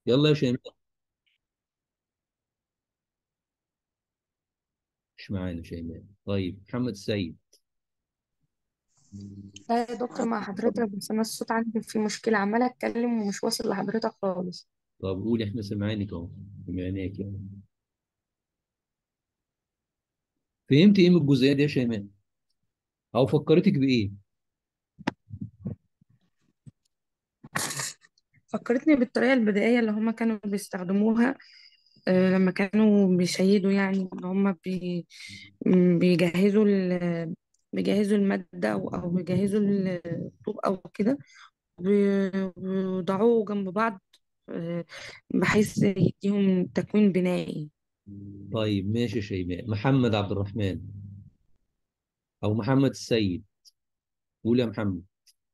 يلا يا شيماء مش معانا شيماء طيب محمد السيد لا يا دكتور مع حضرتك بس انا الصوت عندي فيه مشكلة عمالة اتكلم ومش واصل لحضرتك خالص طب قولي احنا سمعانك اهو سمعناك يعني فهمت ايه من الجزئيه دي يا شيماء او فكرتك بايه فكرتني بالطريقة البدائية اللي هما كانوا بيستخدموها آه، لما كانوا بيشيدوا يعني ان هما بي م، بيجهزوا ال بيجهزوا المادة أو أو بيجهزوا الطوب أو كده بي- بيوضعوه جنب بعض آه، بحيث يديهم تكوين بنائي طيب ماشي يا شيماء محمد عبد الرحمن او محمد السيد قول يا محمد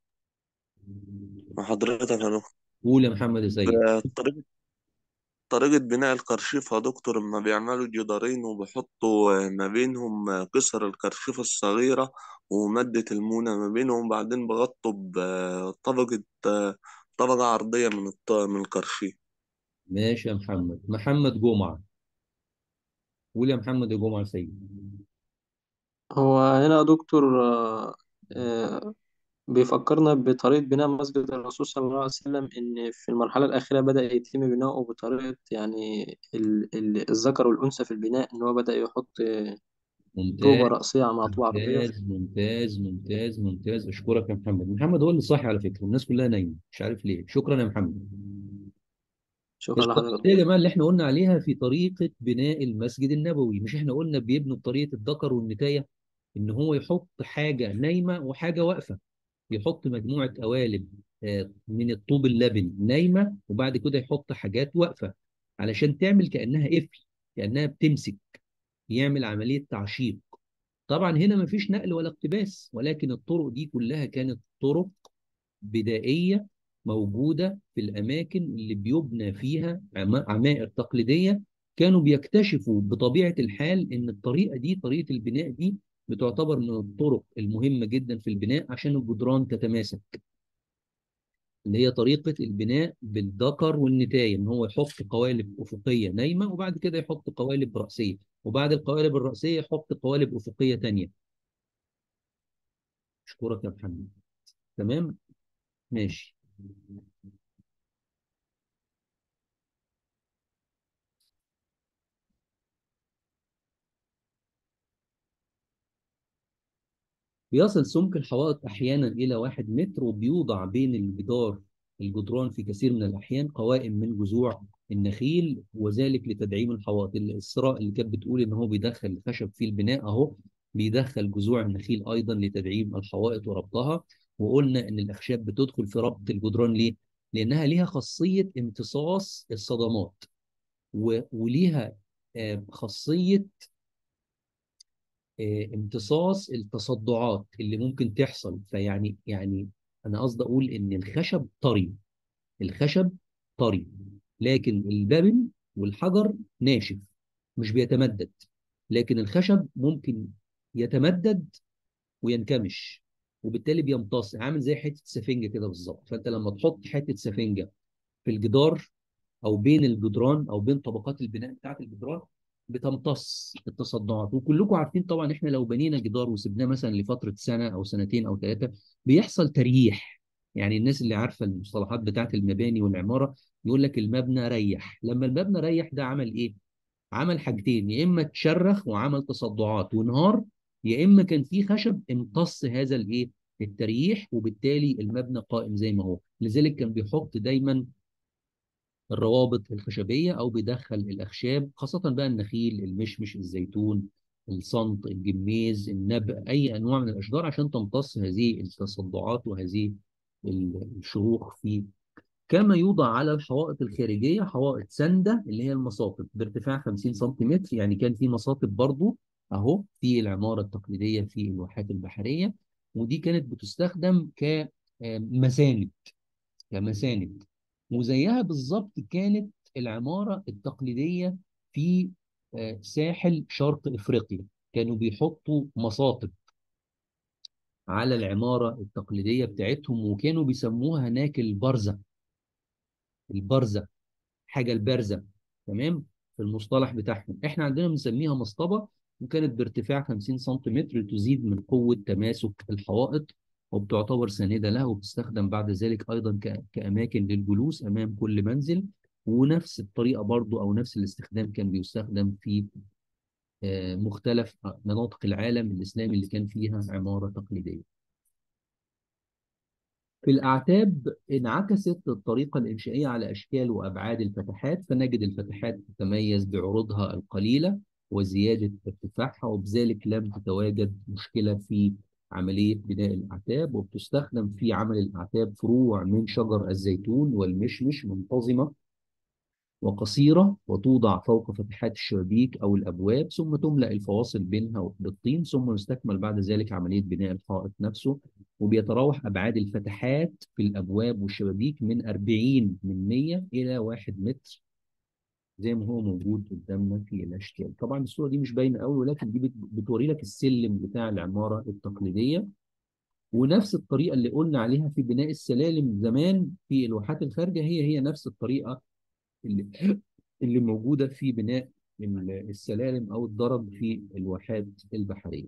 وحضرتك يا دكتور قول يا محمد يا سيد طريقة طريقة بناء الكرشيف يا دكتور لما بيعملوا جدارين وبيحطوا ما بينهم قصر الكرشيف الصغيرة ومادة المونة ما بينهم بعدين بغطوا بطبقة طبقة عرضية من الط- من الكرشيف ماشي يا محمد محمد جمعه قول يا محمد يا جمعه يا سيد هو هنا يا دكتور آه، آه، بيفكرنا بطريقة بناء مسجد الرسول صلى الله عليه وسلم إن في المرحلة الأخيرة بدأ يتم بناؤه بطريقة يعني ال- ال- الذكر والأنثى في البناء إن هو بدأ يحط آه، طوبة ممتاز رأسية مع طوبة عرضية ممتاز ممتاز ممتاز ممتاز اشكرك يا محمد محمد هو اللي صح على فكره الناس كلها نايمه مش عارف ليه شكرا يا محمد شكرا الطريقه لحضرتك دي يا جماعه اللي احنا قلنا عليها في طريقه بناء المسجد النبوي مش احنا قلنا بيبنوا بطريقه الذكر والنتايه ان هو يحط حاجه نايمه وحاجه واقفه يحط مجموعه قوالب آه، من الطوب اللبني نايمه وبعد كده يحط حاجات واقفه علشان تعمل كانها قفل كانها بتمسك يعمل عمليه تعشيق طبعا هنا مفيش نقل ولا اقتباس ولكن الطرق دي كلها كانت طرق بدائية موجودة في الأماكن اللي بيبنى فيها عما- عمائر تقليدية كانوا بيكتشفوا بطبيعة الحال إن الطريقة دي طريقة البناء دي بتعتبر من الطرق المهمة جدا في البناء عشان الجدران تتماسك اللي هي طريقة البناء بالذكر والنتاية إن هو يحط قوالب أفقية نايمة وبعد كده يحط قوالب رأسية وبعد القوالب الرأسية يحط قوالب أفقية تانية أشكرك يا محمد تمام ماشي بيصل سمك الحوائط أحيانا إلى واحد متر وبيوضع بين الجدار الجدران في كثير من الأحيان قوائم من جذوع النخيل وذلك لتدعيم الحوائط الإسراء اللي كانت بتقول إن هو بيدخل الخشب في البناء أهو بيدخل جذوع النخيل أيضا لتدعيم الحوائط وربطها وقلنا إن الأخشاب بتدخل في ربط الجدران ليه؟ لأنها ليها خاصية امتصاص الصدمات و- وليها آه، خاصية آه، امتصاص التصدعات اللي ممكن تحصل فيعني يعني انا قصدي اقول ان الخشب طري الخشب طري لكن البابل والحجر ناشف مش بيتمدد لكن الخشب ممكن يتمدد وينكمش وبالتالي بيمتص عامل زي حته سفنجه كده بالظبط فانت لما تحط حته سفنجه في الجدار او بين الجدران او بين طبقات البناء بتاعت الجدران بتمتص التصدعات وكلكم عارفين طبعا احنا لو بنينا جدار وسبناه مثلا لفتره سنه او سنتين او ثلاثه بيحصل تريح يعني الناس اللي عارفه المصطلحات بتاعت المباني والعماره يقول لك المبنى ريح لما المبنى ريح ده عمل ايه؟ عمل حاجتين يا اما اتشرخ وعمل تصدعات وانهار يا اما كان في خشب امتص هذا الايه؟ التريح وبالتالي المبنى قائم زي ما هو لذلك كان بيحط دايما الروابط الخشبية أو بيدخل الأخشاب خاصة بقى النخيل المشمش الزيتون الصمت الجميز النبق أي أنواع من الأشجار عشان تمتص هذه التصدعات وهذه الشروخ في كما يوضع على الحوائط الخارجية حوائط سندة اللي هي المصاطب بارتفاع 50 سنتيمتر يعني كان في مصاطب برضو أهو في العمارة التقليدية في الواحات البحرية ودي كانت بتستخدم كمساند كمساند وزيها بالظبط كانت العمارة التقليدية في آه، ساحل شرق إفريقيا كانوا بيحطوا مصاطب على العمارة التقليدية بتاعتهم وكانوا بيسموها هناك البرزة البرزة الحاجه البارزه تمام في المصطلح بتاعهم احنا عندنا بنسميها مصطبه وكانت بارتفاع 50 سنتيمتر تزيد من قوه تماسك الحوائط وبتعتبر ساندة لها وبتستخدم بعد ذلك أيضا ك- كأماكن للجلوس أمام كل منزل ونفس الطريقة برضو أو نفس الاستخدام كان بيستخدم في آه، مختلف مناطق العالم الإسلامي اللي كان فيها عمارة تقليدية في الأعتاب انعكست الطريقة الإنشائية على أشكال وأبعاد الفتحات فنجد الفتحات تتميز بعروضها القليلة وزيادة ارتفاعها وبذلك لم تتواجد مشكلة في عملية بناء الأعتاب وبتستخدم في عمل الأعتاب فروع من شجر الزيتون والمشمش منتظمة وقصيرة وتوضع فوق فتحات الشبابيك أو الأبواب ثم تملأ الفواصل بينها بالطين ثم يستكمل بعد ذلك عملية بناء الحائط نفسه وبيتراوح أبعاد الفتحات في الأبواب والشبابيك من 40 من 100 إلى 1 متر زي ما هو موجود قدامنا في الأشكال طبعا الصورة دي مش باينة قوي ولكن دي بت- بتوري لك السلم بتاع العمارة التقليدية ونفس الطريقة اللي قلنا عليها في بناء السلالم زمان في الواحات الخارجة هي هي نفس الطريقة اللي اللي موجودة في بناء ال- السلالم أو الضرب في الواحات البحرية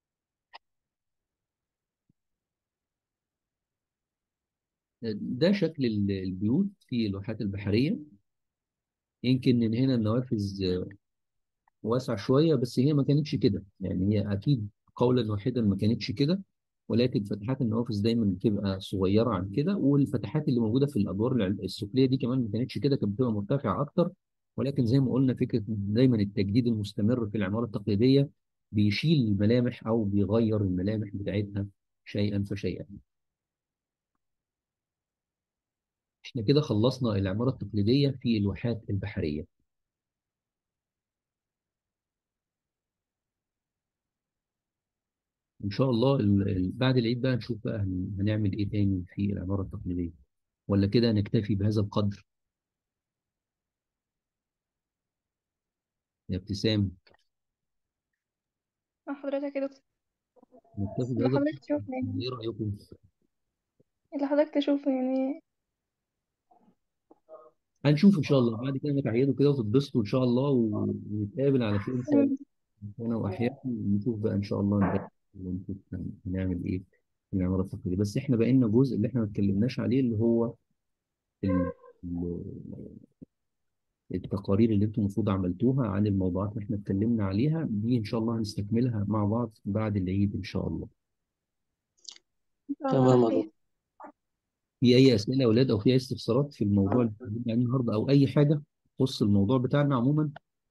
ده شكل ال- البيوت في الواحات البحرية يمكن إن هنا النوافذ واسعة شوية بس هي ما كانتش كده يعني هي أكيد قولا واحدا ما كانتش كده ولكن فتحات النوافذ دايما بتبقى صغيرة عن كده والفتحات اللي موجودة في الأدوار الع- السفلية دي كمان ما كانتش كده كانت بتبقى مرتفعة أكتر ولكن زي ما قلنا فكرة دايما التجديد المستمر في العمارة التقليدية بيشيل الملامح أو بيغير الملامح بتاعتها شيئا فشيئا احنا كده خلصنا العمارة التقليدية في الواحات البحرية إن شاء الله ال- ال- بعد العيد بقى نشوف بقى هن- هنعمل إيه تاني في العمارة التقليدية ولا كده نكتفي بهذا القدر يا ابتسام مع حضرتك يا دكتور نكتفي اللي بهذا القدر حضرتك تشوفه يعني إيه رأيكم؟ اللي حضرتك تشوفه يعني هنشوف ان شاء الله بعد كده نتعيدوا كده وتتبسطوا ان شاء الله و- ونتقابل على خير ان شاء الله انا واحيانا نشوف بقى ان شاء الله نتقابل ونشوف هن- هنعمل ايه في العماره التقليديه بس احنا بقى لنا جزء اللي احنا ما اتكلمناش عليه اللي هو ال- ال- التقارير اللي انتم المفروض عملتوها عن الموضوعات اللي احنا اتكلمنا عليها دي ان شاء الله هنستكملها مع بعض بعد العيد ان شاء الله إن شاء الله تمام يا خير دكتور في اي اسئله يا اولاد او في اي استفسارات في الموضوع اللي اتكلمنا عليه النهارده او اي حاجه تخص الموضوع بتاعنا عموما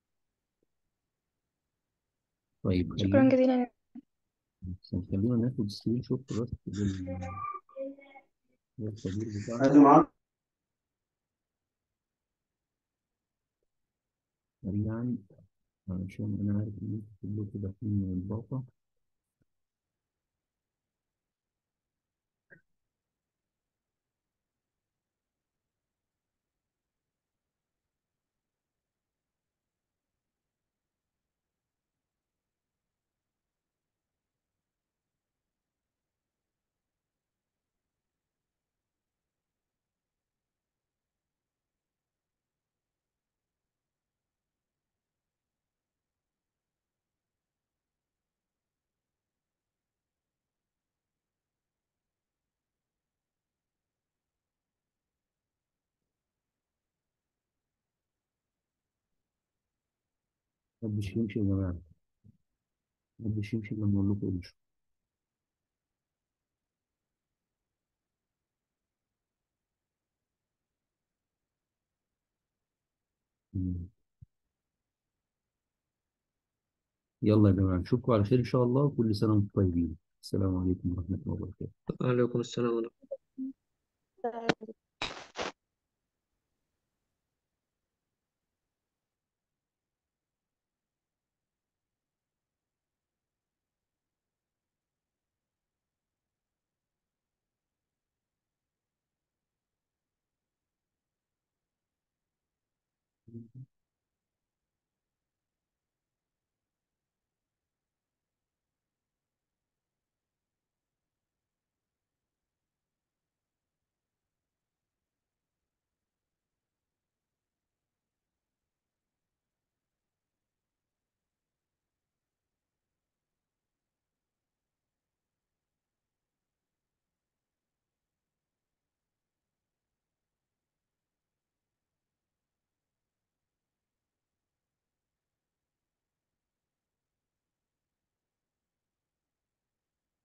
طيب شكرا خلينا جزيلا خلينا ناخد سكرين شوت بس لل- للصديق بتاعنا سريعا علشان انا عارف ان انتوا كلكم داخلين من الباقة محدش يمشي يا جماعة محدش يمشي لما اقول لكم امشوا مم. يلا يا جماعة نشوفكم على خير ان شاء الله وكل سنة وانتم طيبين السلام عليكم ورحمة الله وبركاته وعليكم السلام ورحمة الله